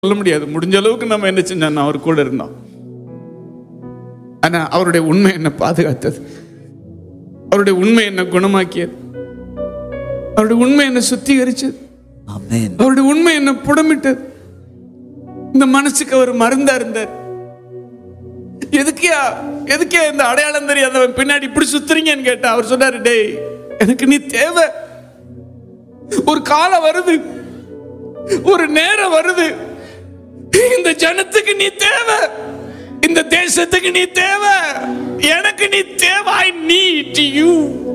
சொல்ல முடியாது முடிஞ்ச அளவுக்கு நம்ம என்ன செஞ்சோம் அவர் கூட இருந்தோம் ஆனா அவருடைய உண்மை என்ன பாதுகாத்தது அவருடைய உண்மை என்ன குணமாக்கியது அவருடைய உண்மை என்ன சுத்திகரிச்சது ஆமென் அவருடைய உண்மை என்ன புடமிட்டது இந்த மனசுக்கு அவர் மருந்தா இருந்தார் எதுக்கியா எதுக்கே இந்த அடையாளம் தெரியாதவன் பின்னாடி இப்படி சுத்துறீங்கன்னு கேட்டா அவர் சொன்னாரு டேய் எனக்கு நீ தேவை ஒரு காலம் வருது ஒரு நேரம் வருது இந்த ஜனத்துக்கு நீ தேவை இந்த தேசத்துக்கு நீ தேவை எனக்கு நீ தேவை ஐ நீட் யூ